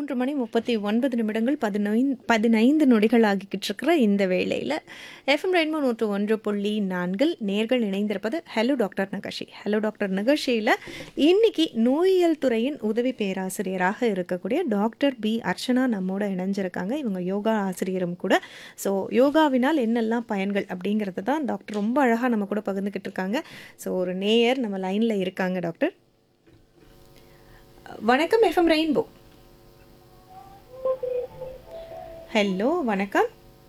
மூன்று மணி முப்பத்தி ஒன்பது நிமிடங்கள் பதினைந்து பதினைந்து நொடிகள் ஆகிக்கிட்டு இருக்கிற இந்த வேளையில் எஃப்எம் ரெயின்போ நூற்று ஒன்று புள்ளி நான்கில் நேர்கள் இணைந்திருப்பது ஹலோ டாக்டர் நகஷி ஹலோ டாக்டர் நகஷியில் இன்னைக்கு நோயியல் துறையின் உதவி பேராசிரியராக இருக்கக்கூடிய டாக்டர் பி அர்ச்சனா நம்மோட இணைஞ்சிருக்காங்க இவங்க யோகா ஆசிரியரும் கூட ஸோ யோகாவினால் என்னெல்லாம் பயன்கள் அப்படிங்கிறது தான் டாக்டர் ரொம்ப அழகாக நம்ம கூட பகிர்ந்துக்கிட்டு இருக்காங்க ஸோ ஒரு நேயர் நம்ம லைனில் இருக்காங்க டாக்டர் வணக்கம் எஃப்எம் ரெயின்போ ஹலோ வணக்கம்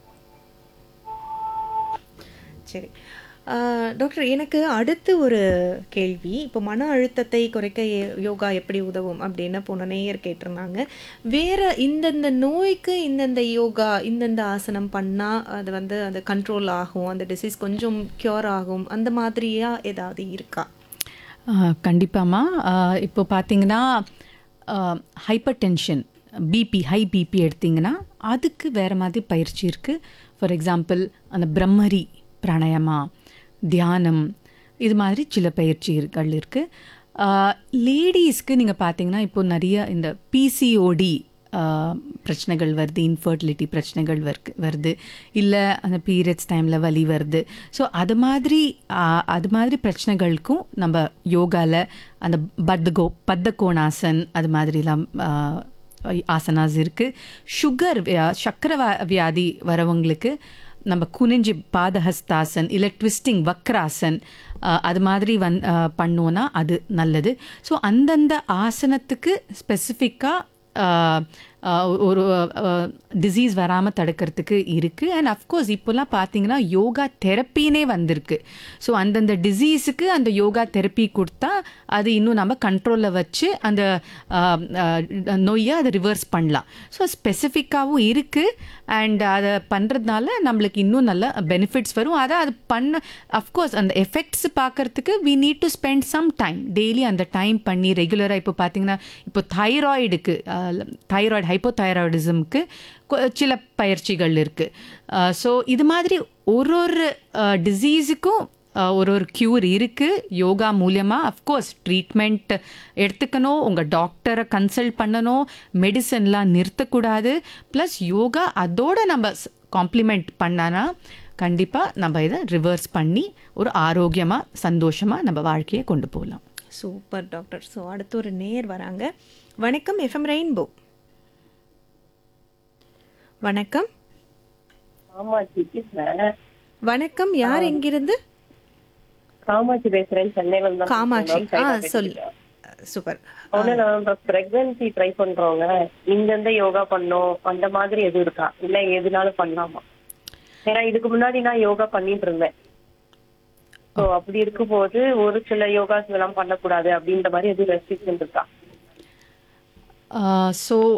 சரி ஆஹ், டாக்டர் எனக்கு அடுத்து ஒரு கேள்வி இப்போ மன அழுத்தத்தை குறைக்க யே- யோகா எப்படி உதவும் அப்படின்னு போன நேயர் கேட்டிருந்தாங்க வேற இந்தந்த நோய்க்கு இந்தந்த யோகா இந்தந்த ஆசனம் பண்ணால் அது வந்து அது கண்ட்ரோல் ஆகும் அந்த டிசீஸ் கொஞ்சம் க்யூர் ஆகும் அந்த மாதிரியா ஏதாவது இருக்கா கண்டிப்பாம்மா இப்போ பார்த்தீங்கன்னா hypertension BP high BP எடுத்தீங்கன்னா அதுக்கு வேறு மாதிரி பயிற்சி இருக்குது ஃபார் எக்ஸாம்பிள் அந்த பிரம்மரி பிராணாயாமா தியானம் இது மாதிரி சில பயிற்சிகள் இருக்குது லேடிஸ்க்கு நீங்கள் பார்த்தீங்கன்னா இப்போ நிறைய இந்த பிசிஓடி பிரச்சனைகள் வருது இன்ஃபர்டிலிட்டி பிரச்சனைகள் வருக்கு வருது இல்லை அந்த பீரியட்ஸ் டைமில் வலி வருது ஸோ அது மாதிரி ஆ, அது மாதிரி பிரச்சனைகளுக்கும் நம்ம யோகாவில் அந்த பத்தகோ பத்தகோணாசன் அது மாதிரிலாம் ஆ, ஆசனாஸ் இருக்குது சுகர் வியா சக்கரை வா- வியாதி வரவங்களுக்கு நம்ம குனிஞ்சு பாதஹஸ்தாசன் இல்லை ட்விஸ்டிங் வக்ராசன் அஹ், அது மாதிரி வந் அஹ், பண்ணோன்னா அது நல்லது ஸோ அந்தந்த ஆசனத்துக்கு ஸ்பெசிஃபிக்காக ஒரு டிசீஸ் வராமல் தடுக்கிறதுக்கு இருக்குது அண்ட் அஃப்கோர்ஸ் இப்போல்லாம் பார்த்தீங்கன்னா யோகா தெரப்பினே வந்திருக்கு ஸோ அந்தந்த டிசீஸுக்கு அந்த யோகா தெரப்பி கொடுத்தா அது இன்னும் நம்ம கண்ட்ரோலில் வச்சு அந்த ஆஹ், ஆஹ், நோயை அதை ரிவர்ஸ் பண்ணலாம் ஸோ ஸ்பெசிஃபிக்காகவும் இருக்குது அண்ட் அதை பண்ணுறதுனால நம்மளுக்கு இன்னும் நல்ல பெனிஃபிட்ஸ் வரும் அதை அது பண்ண அஃப்கோர்ஸ் அந்த எஃபெக்ட்ஸ் பார்க்கறதுக்கு we need to spend some time daily அந்த டைம் பண்ணி ரெகுலராக இப்போ பார்த்தீங்கன்னா இப்போ தைராய்டுக்கு தைராய்டு ஹைப்போதைராய்டிசம்க்கு சில பயிற்சிகள் இருக்குது ஸோ இது மாதிரி ஒரு ஒரு டிசீஸுக்கும் ஒரு ஒரு க்யூர் இருக்குது யோகா மூலியமாக அஃப்கோர்ஸ் ட்ரீட்மெண்ட் எடுத்துக்கணும் உங்கள் டாக்டரை கன்சல்ட் பண்ணணும் மெடிசன்லாம் நிறுத்தக்கூடாது ப்ளஸ் யோகா அதோட நம்ம காம்ப்ளிமெண்ட் பண்ணனா கண்டிப்பாக நம்ம இதை ரிவர்ஸ் பண்ணி ஒரு ஆரோக்கியமாக சந்தோஷமாக நம்ம வாழ்க்கையை கொண்டு போகலாம் சூப்பர் டாக்டர் ஸோ அடுத்து ஒரு நேர் வராங்க வணக்கம் எஃப்எம் ரெயின்போ வணக்கம் காமாட்சி பேசுறேன் வணக்கம் யார் எங்கிருந்து காமாட்சி பேசுறேன் சென்னையில இருந்து தான் காமாட்சி பேசுறேன். ஆ சைலா சொல் பேசுறேன். சூப்பர் ஒண்ணு நம்ம பிரெக்னன்சி ட்ரை பண்றவங்க இந்தந்த யோகா பண்ணோம் அந்த மாதிரி எதுவும் இருக்கா இல்ல எதுனாலும் பண்ணலாமா ஏன்னா இதுக்கு முன்னாடி நான் யோகா பண்ணிட்டு இருந்தேன் சோ அப்படி இருக்கும்போது ஒரு சில யோகாஸ் எல்லாம் பண்ணக்கூடாது அப்படின்ற மாதிரி எதுவும் ரெஸ்ட்ரிக்ஷன் இருக்கா ஸோ